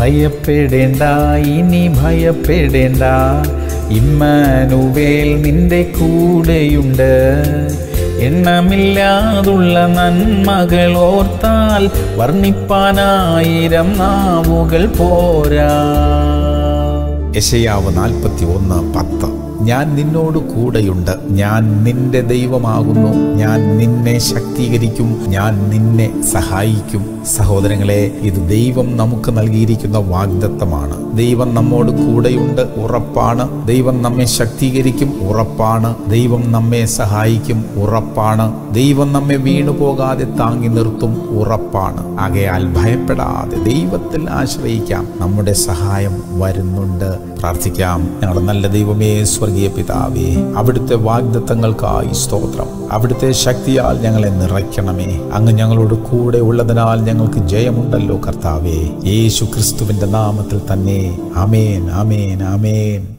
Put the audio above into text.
ഭയപ്പെടേണ്ട ഇനി ഭയപ്പെടേണ്ട ഇമ്മാനുവേൽ നിന്റെ കൂടെയുണ്ട് എണ്ണമില്ലാതുള്ള നന്മകൾ ഓർത്താൽ വർണ്ണിപ്പാനായിരം നാവുകൾ പോരാ യശയാവ് നാൽപ്പത്തി ഒന്ന് പത്ത് ഞാൻ നിന്നോട് കൂടെയുണ്ട് ഞാൻ നിന്റെ ദൈവമാകുന്നു ഞാൻ നിന്നെ ശക്തീകരിക്കും ഞാൻ നിന്നെ സഹായിക്കും സഹോദരങ്ങളെ ഇത് ദൈവം നമുക്ക് നൽകിയിരിക്കുന്ന വാഗ്ദത്തമാണ് ദൈവം നമ്മോട് കൂടെയുണ്ട് ഉറപ്പാണ് ദൈവം നമ്മെ ശക്തീകരിക്കും ഉറപ്പാണ് ദൈവം നമ്മെ സഹായിക്കും ഉറപ്പാണ് ദൈവം നമ്മെ വീണു പോകാതെ താങ്ങി നിർത്തും ഉറപ്പാണ് ആകയാൽ ഭയപ്പെടാതെ ദൈവത്തിൽ ആശ്രയിക്കാം നമ്മുടെ സഹായം വരുന്നുണ്ട് പ്രാർത്ഥിക്കാം ഞങ്ങളുടെ നല്ല ദൈവമേ സ്വർഗീയ പിതാവേ അവിടുത്തെ വാഗ്ദത്തങ്ങൾക്കായി സ്തോത്രം അവിടുത്തെ ശക്തിയാൽ ഞങ്ങളെ നിറയ്ക്കണമേ അങ്ങ് ഞങ്ങളോട് കൂടെ ഉള്ളതിനാൽ ഞങ്ങൾക്ക് ജയമുണ്ടല്ലോ കർത്താവേ യേശു ക്രിസ്തുവിന്റെ നാമത്തിൽ തന്നെ അമേൻ അമേൻ അമേൻ